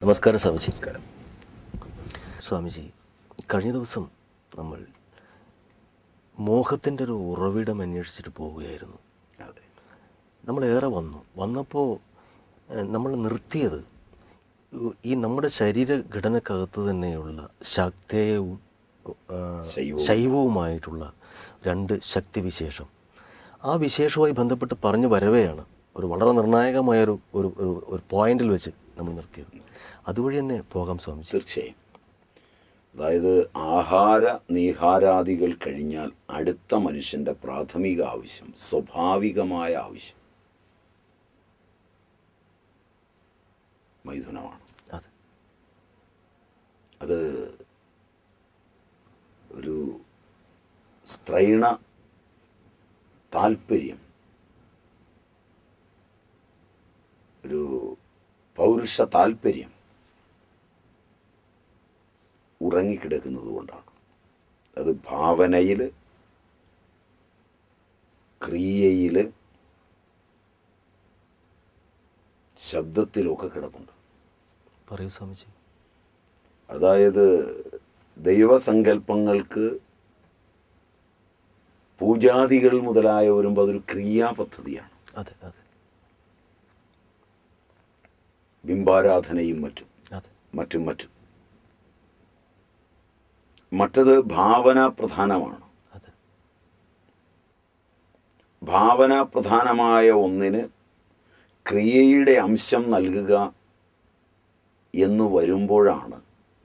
നമസ്കാരം സ്വാമിജി നമസ്കാരം സ്വാമിജി കഴിഞ്ഞ ദിവസം നമ്മൾ മോഹത്തിൻ്റെ ഒരു ഉറവിടം അന്വേഷിച്ചിട്ട് പോവുകയായിരുന്നു അതെ നമ്മളേറെ വന്നു വന്നപ്പോൾ ഏഹ്, നമ്മൾ നിർത്തിയത് ഈ നമ്മുടെ ശരീരഘടനക്കകത്ത് തന്നെയുള്ള ശക്തേയവും ആ, ശൈവവും. ശൈവവുമായിട്ടുള്ള രണ്ട് ശക്തിവിശേഷം ആ വിശേഷവുമായി ബന്ധപ്പെട്ട് പറഞ്ഞു വരവെയാണ് ഒരു വളരെ നിർണായകമായൊരു ഒരു ഒരു ഒരു പോയിന്റിൽ വെച്ച് നമ്മൾ നിർത്തിയത് അതുവഴി തന്നെ പോകാം സ്വാമിജി തീർച്ചയായും അതായത് ആഹാര നീഹാരാദികൾ കഴിഞ്ഞാൽ അടുത്ത മനുഷ്യൻ്റെ പ്രാഥമിക ആവശ്യം സ്വാഭാവികമായ ആവശ്യം മൈഥുനമാണ് അതെ അത് ഒരു സ്ത്രൈണ താല്പര്യം ഒരു പൗരുഷ താല്പര്യം ഉറങ്ങിക്കിടക്കുന്നത് കൊണ്ടാണ് അത് ഭാവനയിൽ ക്രിയയിൽ ശബ്ദത്തിലൊക്കെ കിടപ്പുണ്ട് പറയൂ സ്വാമിജി അതായത് ദൈവസങ്കല്പങ്ങൾക്ക് പൂജാദികൾ മുതലായ വരുമ്പോൾ അതൊരു ക്രിയാപദ്ധതിയാണ് അതെ അതെ ബിംബാരാധനയും മറ്റും അതെ മറ്റും മറ്റും മറ്റത് ഭാവന പ്രധാനമാണ് അതെ ഭാവന പ്രധാനമായ ഒന്നിന് ക്രിയയുടെ അംശം നൽകുക എന്ന് വരുമ്പോഴാണ്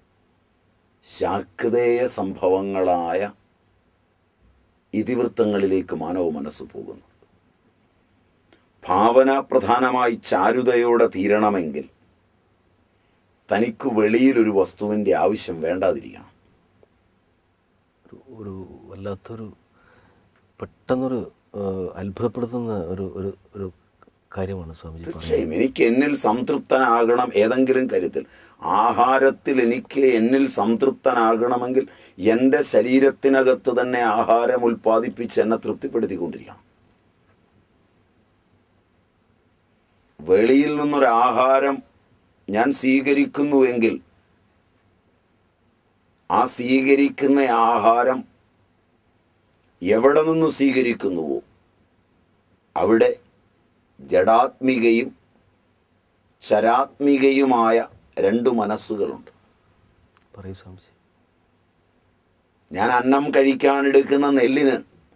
ശാക്തേയ സംഭവങ്ങളായ ഇതിവൃത്തങ്ങളിലേക്ക് മാനവ മനസ്സ് പോകുന്നത് ഭാവന പ്രധാനമായി ചാരുതയോടെ തീരണമെങ്കിൽ തനിക്ക് വെളിയിലൊരു വസ്തുവിൻ്റെ ആവശ്യം വേണ്ടാതിരിക്കണം ഒരു ഒരു വല്ലാത്തൊരു പെട്ടെന്നൊരു ആ, അത്ഭുതപ്പെടുത്തുന്ന ഒരു ഒരു ഒരു കാര്യമാണ് സ്വാമിജി പറഞ്ഞത് തീർച്ചയായും എനിക്ക് എന്നിൽ സംതൃപ്തനാകണം ഏതെങ്കിലും കാര്യത്തിൽ ആഹാരത്തിൽ എനിക്ക് എന്നിൽ സംതൃപ്തനാകണമെങ്കിൽ എൻ്റെ ശരീരത്തിനകത്ത് തന്നെ ആഹാരം ഉൽപ്പാദിപ്പിച്ച് എന്നെ തൃപ്തിപ്പെടുത്തിക്കൊണ്ടിരിക്കണം വെളിയിൽ നിന്നൊരു ആഹാരം ഞാൻ സ്വീകരിക്കുന്നുവെങ്കിൽ ആ സ്വീകരിക്കുന്ന ആഹാരം എവിടെ നിന്ന് സ്വീകരിക്കുന്നുവോ അവിടെ ജഡാത്മികയും ചരാത്മികയുമായ രണ്ട് മനസ്സുകളുണ്ട് പറയൂ സ്വാമിജി ഞാൻ അന്നം കഴിക്കാനെടുക്കുന്ന നെല്ലിന്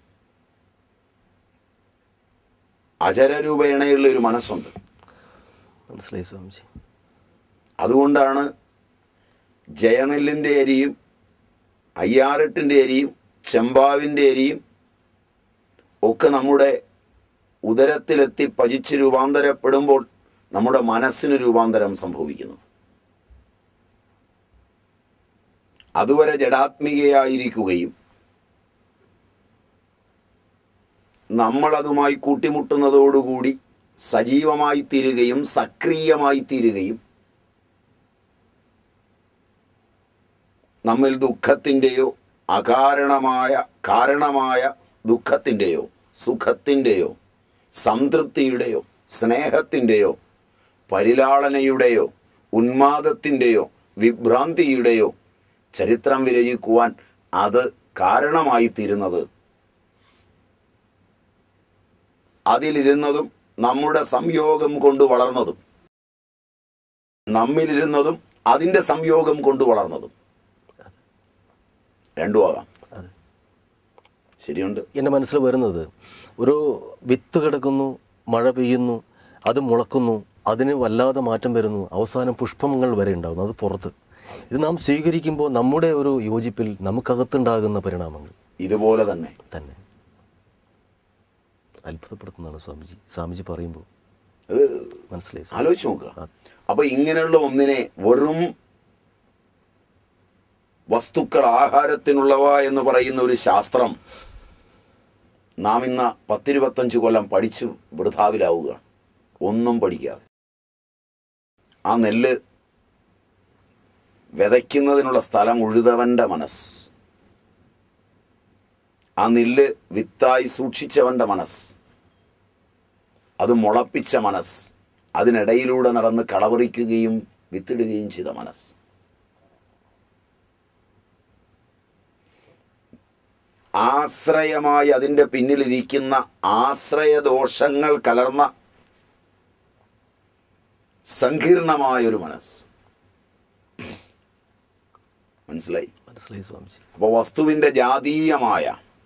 അചരരൂപേണയുള്ള ഒരു മനസ്സുണ്ട് മനസ്സിലായി സ്വാമിജി അതുകൊണ്ടാണ് ജയനെല്ലിൻ്റെ അരിയും അയ്യാറെട്ടിൻ്റെ അരിയും ചെമ്പാവിൻ്റെ അരിയും ഒക്കെ നമ്മുടെ ഉദരത്തിലെത്തി പചിച്ച് രൂപാന്തരപ്പെടുമ്പോൾ നമ്മുടെ മനസ്സിന് രൂപാന്തരം സംഭവിക്കുന്നത് അതുവരെ ജഡാത്മികയായിരിക്കുകയും നമ്മളതുമായി കൂട്ടിമുട്ടുന്നതോടുകൂടി സജീവമായി തീരുകയും സക്രിയമായി തീരുകയും നമ്മിൽ ദുഃഖത്തിൻ്റെയോ അകാരണമായ കാരണമായ ദുഃഖത്തിൻ്റെയോ സുഖത്തിൻ്റെയോ സംതൃപ്തിയുടെയോ സ്നേഹത്തിൻ്റെയോ പരിലാളനയുടെയോ ഉന്മാദത്തിൻ്റെയോ വിഭ്രാന്തിയുടെയോ ചരിത്രം വിരയിക്കുവാൻ അത് കാരണമായി തീരുന്നത് അതിലിരുന്നതും നമ്മുടെ സംയോഗം കൊണ്ട് വളർന്നതും നമ്മിലിരുന്നതും അതിൻ്റെ സംയോഗം കൊണ്ട് വളർന്നതും രണ്ടും ആകാം അതെ ശരിയുണ്ട് എൻ്റെ മനസ്സിൽ വരുന്നത് ഒരു വിത്ത് കിടക്കുന്നു മഴ പെയ്യുന്നു അത് മുളക്കുന്നു അതിന് വല്ലാതെ മാറ്റം വരുന്നു അവസാനം പുഷ്പങ്ങൾ വരെ ഉണ്ടാകുന്നു അത് പുറത്ത് ഇത് നാം സ്വീകരിക്കുമ്പോൾ നമ്മുടെ ഒരു യോജിപ്പിൽ നമുക്കകത്തുണ്ടാകുന്ന പരിണാമങ്ങൾ ഇതുപോലെ തന്നെ തന്നെ അത്ഭുതപ്പെടുത്തുന്നതാണ് സ്വാമിജി സ്വാമിജി പറയുമ്പോൾ അത് മനസ്സിലായി സ്വാമി. ആലോചിച്ച് നോക്കുക അതെ. അപ്പൊ ഇങ്ങനെയുള്ള ഒന്നിനെ വെറും വസ്തുക്കൾ ആഹാരത്തിനുള്ളവ എന്ന് പറയുന്ന ഒരു ശാസ്ത്രം നാം ഇന്ന് പത്തിരുപത്തഞ്ച് കൊല്ലം പഠിച്ചു വൃഥാവിലാവുക ഒന്നും പഠിക്കാതെ ആ നെല്ല് വിതയ്ക്കുന്നതിനുള്ള സ്ഥലം ഉഴുതവൻ്റെ മനസ്സ് ആ നെല്ല് വിത്തായി സൂക്ഷിച്ചവൻ്റെ മനസ്സ് അത് മുളപ്പിച്ച മനസ്സ് അതിനിടയിലൂടെ നടന്ന് കളവറിക്കുകയും വിത്തിടുകയും ചെയ്ത മനസ്സ് ആശ്രയമായി അതിൻ്റെ പിന്നിലിരിക്കുന്ന ആശ്രയദോഷങ്ങൾ കലർന്ന സങ്കീർണമായൊരു മനസ്സ് മനസ്സിലായി മനസ്സിലായി സ്വാമിജി അപ്പോൾ വസ്തുവിൻ്റെ ജാതീയമായ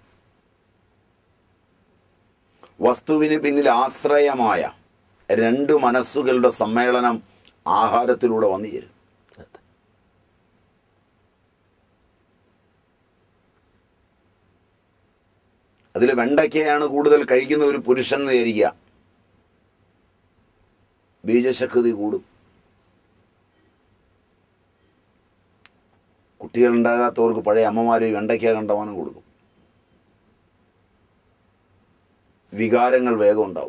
വസ്തുവിന് പിന്നിൽ ആശ്രയമായ രണ്ട് മനസ്സുകളുടെ സമ്മേളനം ആഹാരത്തിലൂടെ വന്നു ചേരും അതെ അതിൽ വെണ്ടയ്ക്കയാണ് കൂടുതൽ കഴിക്കുന്ന ഒരു പുരുഷൻ എന്ന് വിചാരിക്കുക ബീജശക്തി കൂടും കുട്ടികളുണ്ടാകാത്തവർക്ക് പഴയ അമ്മമാർ വെണ്ടയ്ക്ക കണ്ടമാനം കൊടുക്കും വികാരങ്ങൾ വേഗം ഉണ്ടാവും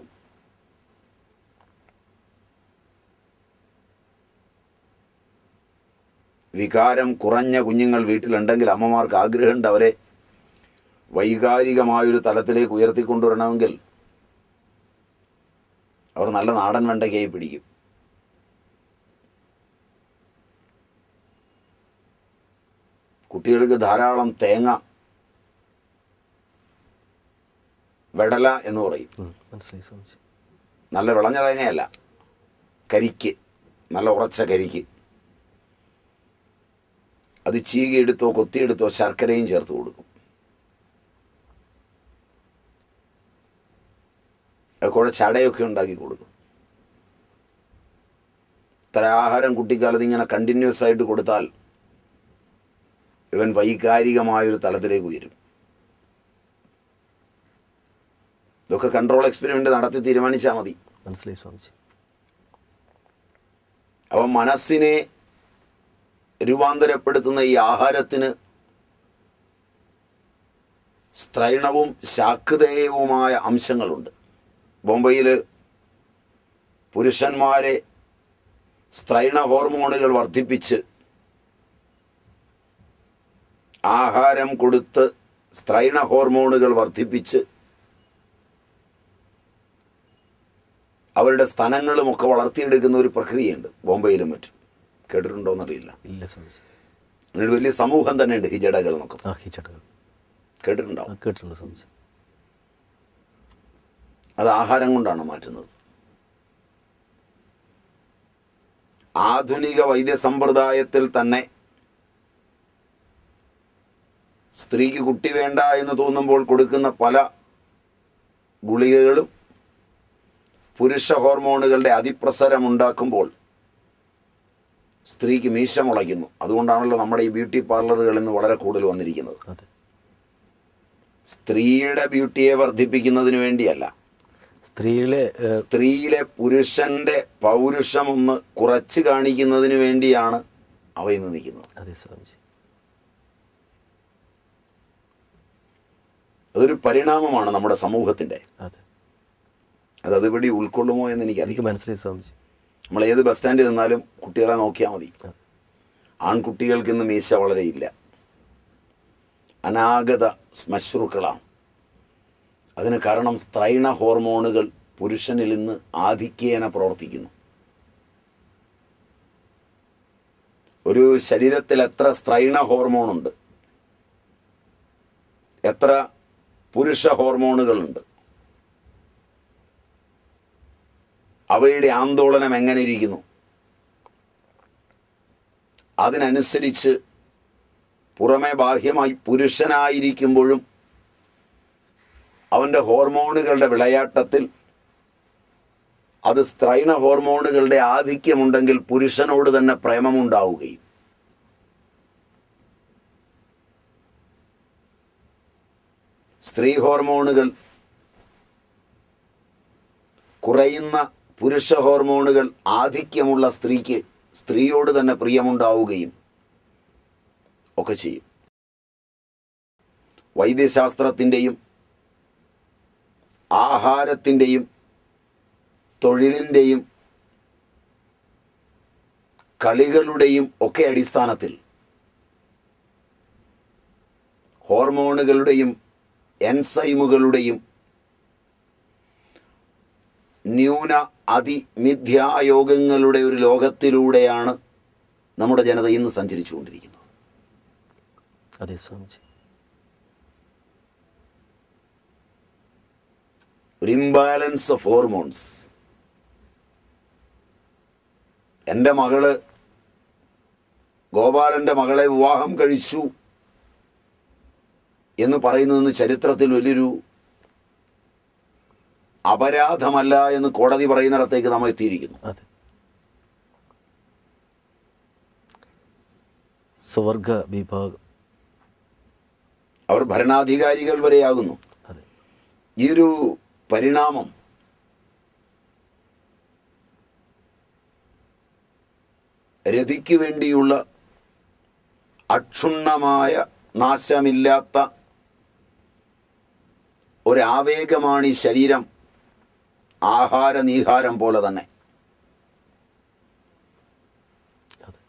വികാരം കുറഞ്ഞ കുഞ്ഞുങ്ങൾ വീട്ടിലുണ്ടെങ്കിൽ അമ്മമാർക്ക് ആഗ്രഹമുണ്ട് അവരെ വൈകാരികമായൊരു തലത്തിലേക്ക് ഉയർത്തിക്കൊണ്ടുവരണമെങ്കിൽ അവർ നല്ല നാടൻ വെണ്ടയ്ക്കായി പിടിക്കും കുട്ടികൾക്ക് ധാരാളം തേങ്ങ വെടല എന്ന് പറയും ഉം, മനസ്സിലായി സ്വാമിജി നല്ല വിളഞ്ഞ തേങ്ങയല്ല കരിക്ക് നല്ല ഉറച്ച കരിക്ക് അത് ചീകിയെടുത്തോ കൊത്തിയെടുത്തോ ശർക്കരയും ചേർത്ത് കൊടുക്കും അത് കുഴച്ച് അടയൊക്കെ ഉണ്ടാക്കി കൊടുക്കും ഇത്ര ആഹാരം കുട്ടിക്കാലത്ത് ഇങ്ങനെ കണ്ടിന്യൂസ് ആയിട്ട് കൊടുത്താൽ ഇവൻ വൈകാരികമായൊരു തലത്തിലേക്ക് ഉയരും ഇതൊക്കെ കൺട്രോൾ എക്സ്പെരിമെൻ്റ് നടത്തി തീരുമാനിച്ചാൽ മതി മനസ്സിലായി സ്വാമിജി അവൻ മനസ്സിനെ രൂപാന്തരപ്പെടുത്തുന്ന ഈ ആഹാരത്തിന് സ്ത്രൈണവും ശാക്തേയവുമായ അംശങ്ങളുണ്ട് ബോംബെയിൽ പുരുഷന്മാരെ സ്ത്രൈണ ഹോർമോണുകൾ വർദ്ധിപ്പിച്ച് ആഹാരം കൊടുത്ത് സ്ത്രൈണ ഹോർമോണുകൾ വർദ്ധിപ്പിച്ച് അവരുടെ സ്ഥലങ്ങളുമൊക്കെ വളർത്തിയെടുക്കുന്ന ഒരു പ്രക്രിയയുണ്ട് ബോംബെയിലും മറ്റും കേട്ടിട്ടുണ്ടോ എന്നറിയില്ല ഇല്ല സ്വാമിജി അങ്ങനെ വലിയ സമൂഹം തന്നെയുണ്ട് ഹിജടകൾ എന്നൊക്കെ ആ ഹിച്ചടകൾ കേട്ടിട്ടുണ്ടാവും ആ കേട്ടിട്ടുണ്ട് സ്വാമിജി അത് ആഹാരം കൊണ്ടാണ് മാറ്റുന്നത് ആധുനിക വൈദ്യസമ്പ്രദായത്തിൽ തന്നെ സ്ത്രീക്ക് കുട്ടി വേണ്ട എന്ന് തോന്നുമ്പോൾ കൊടുക്കുന്ന പല ഗുളികകളും പുരുഷ ഹോർമോണുകളുടെ അതിപ്രസരം ഉണ്ടാക്കുമ്പോൾ സ്ത്രീക്ക് മീശ മുളയ്ക്കുന്നു അതുകൊണ്ടാണല്ലോ നമ്മുടെ ഈ ബ്യൂട്ടി പാർലറുകൾ ഇന്ന് വളരെ കൂടുതൽ വന്നിരിക്കുന്നത് അതെ സ്ത്രീയുടെ ബ്യൂട്ടിയെ വർദ്ധിപ്പിക്കുന്നതിന് വേണ്ടിയല്ല സ്ത്രീയിലെ ഏ, സ്ത്രീയിലെ പുരുഷന്റെ പൗരുഷം ഒന്ന് കുറച്ച് കാണിക്കുന്നതിന് വേണ്ടിയാണ് അവ ഇന്ന് നിൽക്കുന്നത് അതെ സ്വാമിജി അതൊരു പരിണാമമാണ് നമ്മുടെ സമൂഹത്തിൻ്റെ അതെ അത് അതുപടി ഉൾക്കൊള്ളുമോ എന്ന് എനിക്കറിയില്ല എനിക്ക് മനസ്സിലായി സ്വാമിജി നമ്മൾ ഏത് ബസ് സ്റ്റാൻഡിൽ നിന്നാലും കുട്ടികളെ നോക്കിയാൽ മതി ആ. ആൺകുട്ടികൾക്ക് ഇന്ന് മീശ വളരെ ഇല്ല അനാഗത ശ്മശ്രുക്കളാണ് അതിന് കാരണം സ്ത്രൈണ ഹോർമോണുകൾ പുരുഷനിൽ ഇന്ന് ആധിക്യേന പ്രവർത്തിക്കുന്നു ഒരു ശരീരത്തിൽ എത്ര സ്ത്രൈണ ഹോർമോണുണ്ട് എത്ര പുരുഷ ഹോർമോണുകളുണ്ട് അവയുടെ ആന്തോളനം എങ്ങനെ ഇരിക്കുന്നു അതിനനുസരിച്ച് പുറമെ ബാഹ്യമായി പുരുഷനായിരിക്കുമ്പോഴും അവൻ്റെ ഹോർമോണുകളുടെ വിളയാട്ടത്തിൽ അത് സ്ത്രൈണ ഹോർമോണുകളുടെ ആധിക്യമുണ്ടെങ്കിൽ പുരുഷനോട് തന്നെ പ്രേമമുണ്ടാവുകയും സ്ത്രീ ഹോർമോണുകൾ കുറയുന്ന പുരുഷ ഹോർമോണുകൾ ആധിക്യമുള്ള സ്ത്രീക്ക് സ്ത്രീയോട് തന്നെ പ്രിയമുണ്ടാവുകയും ഒക്കെ ചെയ്യും വൈദ്യശാസ്ത്രത്തിൻ്റെയും ആഹാരത്തിൻ്റെയും തൊഴിലിൻ്റെയും കളികളുടെയും ഒക്കെ അടിസ്ഥാനത്തിൽ ഹോർമോണുകളുടെയും എൻസൈമുകളുടെയും ന്യൂന അതിമിഥ്യായോഗങ്ങളുടെ ഒരു ലോകത്തിലൂടെയാണ് നമ്മുടെ ജനത ഇന്ന് സഞ്ചരിച്ചുകൊണ്ടിരിക്കുന്നത് അതെ സ്വാമിജി ഒരു ഇംബാലൻസ് ഓഫ് ഹോർമോൺസ് എൻ്റെ മകള് ഗോപാലൻ്റെ മകളെ വിവാഹം കഴിച്ചു എന്ന് പറയുന്നതെന്ന് ചരിത്രത്തിൽ വലിയൊരു അപരാധമല്ല എന്ന് കോടതി പറയുന്നിടത്തേക്ക് നാം എത്തിയിരിക്കുന്നു അതെ സ്വർഗ വിഭാഗം അവർ ഭരണാധികാരികൾ വരെയാകുന്നു അതെ ഈ ഒരു പരിണാമം രതിക്ക് വേണ്ടിയുള്ള അക്ഷുണ്ണമായ നാശമില്ലാത്ത ഒരാവേഗമാണ് ഈ ശരീരം ആഹാര നീഹാരം പോലെ തന്നെ അതെ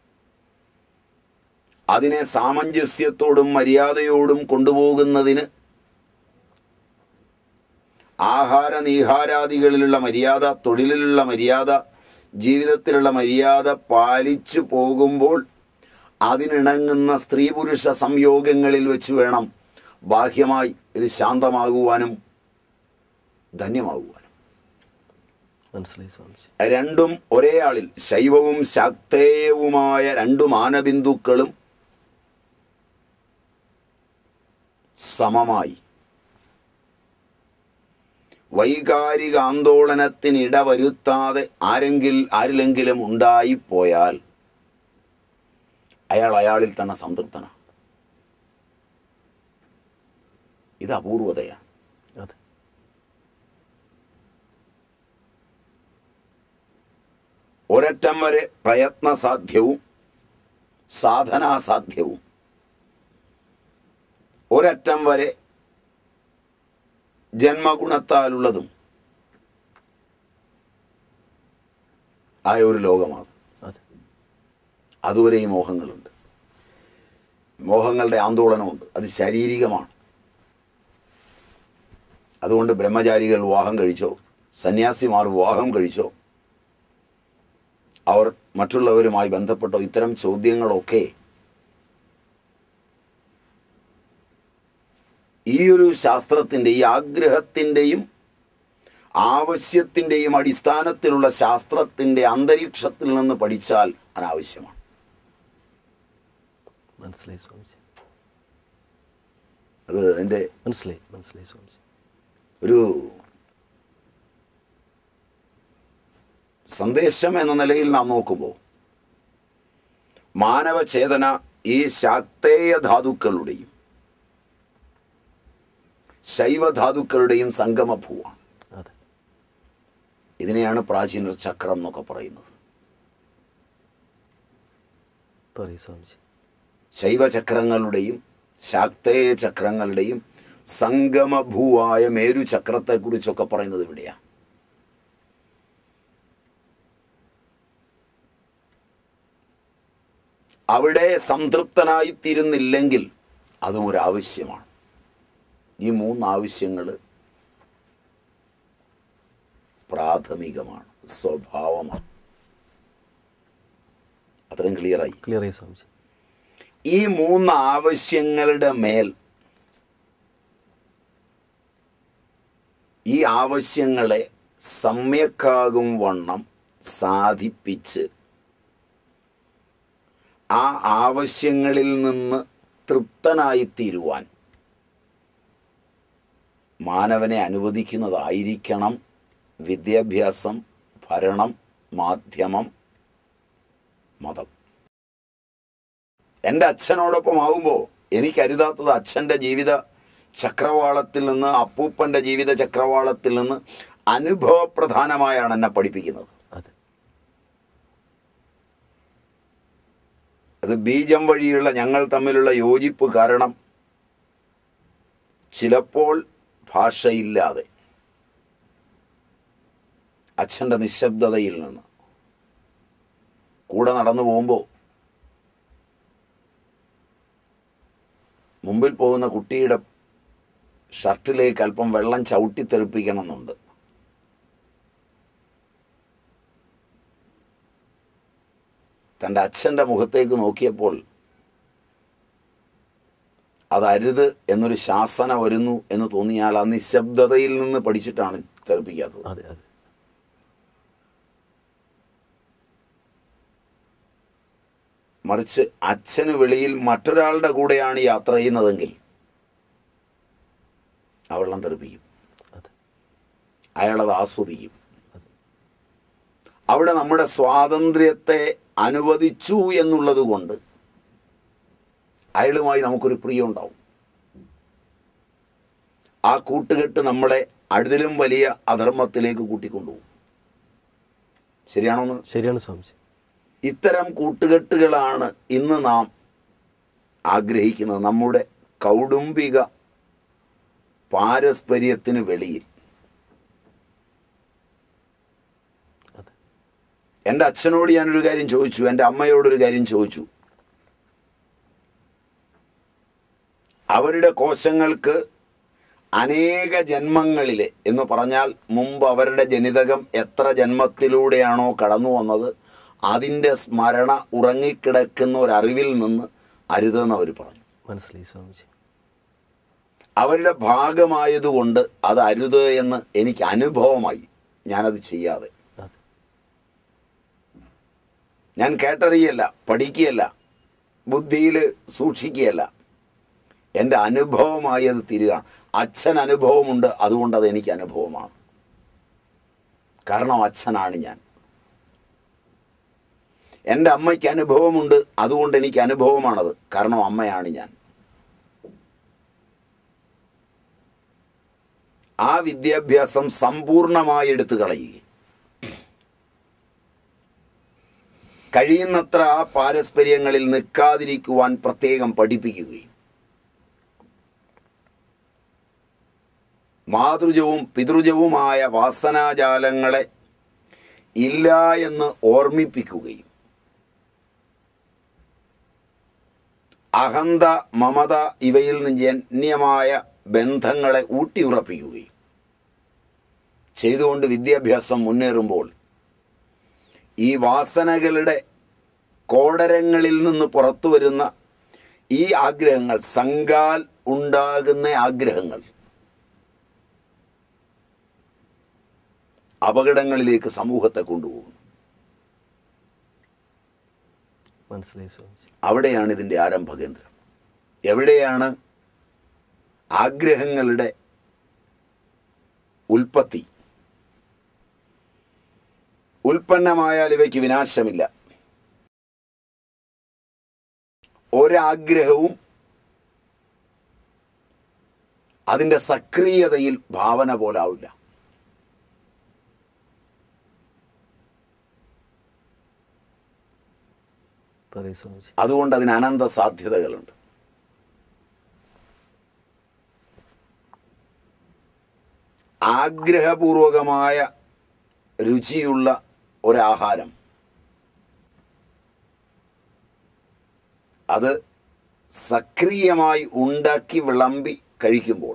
അതിനെ സാമഞ്ജസ്യത്തോടും മര്യാദയോടും കൊണ്ടുപോകുന്നതിന് ആഹാര നീഹാരാദികളിലുള്ള മര്യാദ തൊഴിലിലുള്ള മര്യാദ ജീവിതത്തിലുള്ള മര്യാദ പാലിച്ചു പോകുമ്പോൾ അതിനിണങ്ങുന്ന സ്ത്രീ പുരുഷ സംയോഗങ്ങളിൽ വെച്ച് വേണം ബാഹ്യമായി ഇത് ശാന്തമാകുവാനും ധന്യമാകുവാനും മനസ്സിലായി സ്വാമിജി രണ്ടും ഒരേ ആളിൽ ശൈവവും ശാക്തേയവുമായ രണ്ടു മാനബിന്ദുക്കളും സമമായി വൈകാരിക ആന്തോളനത്തിന് ഇടവരുത്താതെ ആരെങ്കിൽ ആരിലെങ്കിലും ഉണ്ടായിപ്പോയാൽ അയാൾ അയാളിൽ തന്നെ സംതൃപ്തനാണ് ഇത് അപൂർവതയാണ് അതെ ഒരറ്റം വരെ പ്രയത്നസാധ്യവും സാധനാസാധ്യവും ഒരറ്റം വരെ ജന്മഗുണത്താലുള്ളതും ആയ ഒരു ലോകമാണ് അതെ അതുവരെ ഈ മോഹങ്ങളുണ്ട് മോഹങ്ങളുടെ ആന്തോളനമുണ്ട് അത് ശാരീരികമാണ് അതുകൊണ്ട് ബ്രഹ്മചാരികൾ വിവാഹം കഴിച്ചോ സന്യാസിമാർ വിവാഹം കഴിച്ചോ അവർ മറ്റുള്ളവരുമായി ബന്ധപ്പെട്ടോ ഇത്തരം ചോദ്യങ്ങളൊക്കെ ഈ ഒരു ശാസ്ത്രത്തിൻ്റെ ഈ ആഗ്രഹത്തിൻ്റെയും ആവശ്യത്തിൻ്റെയും അടിസ്ഥാനത്തിലുള്ള ശാസ്ത്രത്തിൻ്റെ അന്തരീക്ഷത്തിൽ നിന്ന് പഠിച്ചാൽ അനാവശ്യമാണ് മനസ്സിലായി സ്വാമിജി അത് അതിൻ്റെ മനസ്സിലായി മനസ്സിലായി സ്വാമിജി ഒരു സന്ദേശം എന്ന നിലയിൽ നാം നോക്കുമ്പോൾ മാനവചേതന ഈ ശാക്തേയ ധാതുക്കളുടെയും ശൈവധാതുക്കളുടെയും സംഗമഭൂവാണ് അതെ ഇതിനെയാണ് പ്രാചീനർ ചക്രം എന്നൊക്കെ പറയുന്നത് പറയൂ സ്വാമിജി ശൈവചക്രങ്ങളുടെയും ശാക്തേയ ചക്രങ്ങളുടെയും സംഗമഭൂവായ മേരു ചക്രത്തെക്കുറിച്ചൊക്കെ പറയുന്നത് ഇവിടെയാണ് അവിടെ സംതൃപ്തനായിത്തീരുന്നില്ലെങ്കിൽ അതും ഒരു ആവശ്യമാണ് ഈ മൂന്ന് ആവശ്യങ്ങൾ പ്രാഥമികമാണ് സ്വഭാവമാണ് അത്രയും ക്ലിയറായി ക്ലിയർ ആയി സ്വാമിജി ഈ മൂന്ന് ആവശ്യങ്ങളുടെ മേൽ ഈ ആവശ്യങ്ങളെ സമ്യക്കാകും വണ്ണം സാധിപ്പിച്ച് ആ ആവശ്യങ്ങളിൽ നിന്ന് തൃപ്തനായിത്തീരുവാൻ മാനവനെ അനുവദിക്കുന്നതായിരിക്കണം വിദ്യാഭ്യാസം ഭരണം മാധ്യമം മതം എൻ്റെ അച്ഛനോടൊപ്പം ആവുമ്പോൾ എനിക്കരുതാത്തത് അച്ഛൻ്റെ ജീവിത ചക്രവാളത്തിൽ നിന്ന് അപ്പൂപ്പൻ്റെ ജീവിത ചക്രവാളത്തിൽ നിന്ന് അനുഭവപ്രധാനമായാണ് എന്നെ പഠിപ്പിക്കുന്നത് അതെ അത് ബീജം വഴിയുള്ള ഞങ്ങൾ തമ്മിലുള്ള യോജിപ്പ് കാരണം ചിലപ്പോൾ ഭാഷയില്ലാതെ അച്ഛൻ്റെ നിശബ്ദതയിൽ നിന്ന് കൂടെ നടന്നു പോകുമ്പോൾ മുമ്പിൽ പോകുന്ന കുട്ടിയുടെ ഷർട്ടിലേക്ക് അല്പം വെള്ളം ചവിട്ടിത്തെറിപ്പിക്കണം എന്നുണ്ട് തൻ്റെ അച്ഛൻ്റെ മുഖത്തേക്ക് നോക്കിയപ്പോൾ അതരുത് എന്നൊരു ശാസന വരുന്നു എന്ന് തോന്നിയാൽ ആ നിശബ്ദതയിൽ നിന്ന് പഠിച്ചിട്ടാണ് തെറിപ്പിക്കാത്തത് അതെ അതെ മറിച്ച് അച്ഛന് വെളിയിൽ മറ്റൊരാളുടെ കൂടെയാണ് യാത്ര ചെയ്യുന്നതെങ്കിൽ ആ വെള്ളം തെറിപ്പിക്കും അതെ അയാളത് ആസ്വദിക്കും അവിടെ നമ്മുടെ സ്വാതന്ത്ര്യത്തെ അനുവദിച്ചു എന്നുള്ളത് കൊണ്ട് അയാളുമായി നമുക്കൊരു പ്രിയം ഉണ്ടാവും ആ കൂട്ടുകെട്ട് നമ്മളെ അതിലും വലിയ അധർമ്മത്തിലേക്ക് കൂട്ടിക്കൊണ്ടുപോകും ശരിയാണോന്ന് ശരിയാണ് സ്വാമിജി ഇത്തരം കൂട്ടുകെട്ടുകളാണ് ഇന്ന് നാം ആഗ്രഹിക്കുന്നത് നമ്മുടെ കൗടുംബിക പാരസ്പര്യത്തിന് വെളിയിൽ അതെ എൻ്റെ അച്ഛനോട് ഞാനൊരു കാര്യം ചോദിച്ചു എൻ്റെ അമ്മയോടൊരു കാര്യം ചോദിച്ചു അവരുടെ കോശങ്ങൾക്ക് അനേക ജന്മങ്ങളിൽ എന്ന് പറഞ്ഞാൽ മുമ്പ് അവരുടെ ജനിതകം എത്ര ജന്മത്തിലൂടെയാണോ കടന്നു വന്നത് അതിൻ്റെ സ്മരണ ഉറങ്ങിക്കിടക്കുന്ന ഒരറിവിൽ നിന്ന് അരുതെന്ന് അവർ പറഞ്ഞു മനസ്സിലായി സ്വാമിജി അവരുടെ ഭാഗമായതുകൊണ്ട് അത് അരുത് എന്ന് എനിക്ക് അനുഭവമായി ഞാനത് ചെയ്യാതെ അതെ ഞാൻ കേട്ടറിയല്ല പഠിക്കുകയല്ല ബുദ്ധിയിൽ സൂക്ഷിക്കുകയല്ല എൻ്റെ അനുഭവമായി അത് തിരികെ അച്ഛൻ അനുഭവമുണ്ട് അതുകൊണ്ട് അത് എനിക്ക് അനുഭവമാണ് കാരണം അച്ഛനാണ് ഞാൻ എൻ്റെ അമ്മയ്ക്ക് അനുഭവമുണ്ട് അതുകൊണ്ട് എനിക്ക് അനുഭവമാണത് കാരണം അമ്മയാണ് ഞാൻ ആ വിദ്യാഭ്യാസം സമ്പൂർണമായി എടുത്തു കളയുകയും കഴിയുന്നത്ര ആ പാരസ്പര്യങ്ങളിൽ നിൽക്കാതിരിക്കുവാൻ പ്രത്യേകം പഠിപ്പിക്കുകയും മാതൃജവും പിതൃജവുമായ വാസനാജാലങ്ങളെ ഇല്ല എന്ന് ഓർമ്മിപ്പിക്കുകയും അഹന്ത മമത ഇവയിൽ നിന്ന് ജന്യമായ ബന്ധങ്ങളെ ഊട്ടിയുറപ്പിക്കുകയും ചെയ്തുകൊണ്ട് വിദ്യാഭ്യാസം മുന്നേറുമ്പോൾ ഈ വാസനകളുടെ കോടരങ്ങളിൽ നിന്ന് പുറത്തു വരുന്ന ഈ ആഗ്രഹങ്ങൾ സംഘാൽ ഉണ്ടാകുന്ന ആഗ്രഹങ്ങൾ അപകടങ്ങളിലേക്ക് സമൂഹത്തെ കൊണ്ടുപോകുന്നു മനസ്സിലായി സ്വാമിജി അവിടെയാണ് ഇതിൻ്റെ ആരംഭകേന്ദ്രം എവിടെയാണ് ആഗ്രഹങ്ങളുടെ ഉൽപ്പത്തി ഉൽപ്പന്നമായാൽ ഇവയ്ക്ക് വിനാശമില്ല ഒരാഗ്രഹവും അതിൻ്റെ സക്രിയതയിൽ ഭാവന പോലാവില്ല പറയൂ സ്വാമിജി അതുകൊണ്ട് അതിന് അനന്ത സാധ്യതകളുണ്ട് ആഗ്രഹപൂർവകമായ രുചിയുള്ള ഒരാഹാരം അത് സക്രിയമായി ഉണ്ടാക്കി വിളമ്പി കഴിക്കുമ്പോൾ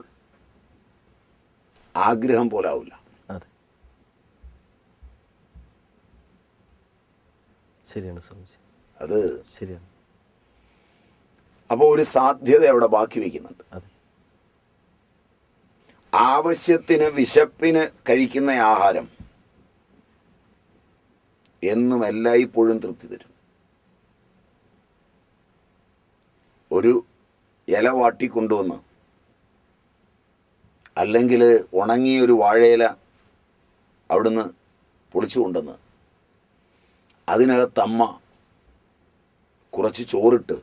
ആഗ്രഹം പോലാവില്ല അതെ ശരിയാണ് സ്വാമിജി അത് ശരിയാണ് അപ്പോൾ ഒരു സാധ്യത അവിടെ ബാക്കി വയ്ക്കുന്നുണ്ട് അതെ ആവശ്യത്തിന് വിശപ്പിന് കഴിക്കുന്ന ആഹാരം എന്നും എല്ലായ്പ്പോഴും തൃപ്തി തരും ഒരു ഇല വാട്ടിക്കൊണ്ടുവന്ന് അല്ലെങ്കിൽ ഉണങ്ങിയ ഒരു വാഴയില അവിടുന്ന് പൊളിച്ചു കൊണ്ടുവന്ന് അതിനകത്ത് അമ്മ കുറച്ച് ചോറിട്ട്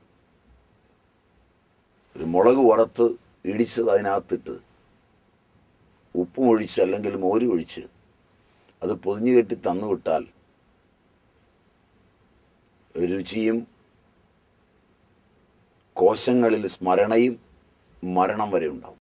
ഒരു മുളക് വറുത്ത് ഇടിച്ചത് അതിനകത്തിട്ട് ഉപ്പും ഒഴിച്ച് അല്ലെങ്കിൽ മോരും ഒഴിച്ച് അത് പൊതിഞ്ഞു കെട്ടി തന്നു വിട്ടാൽ രുചിയും കോശങ്ങളിൽ സ്മരണയും മരണം വരെ ഉണ്ടാവും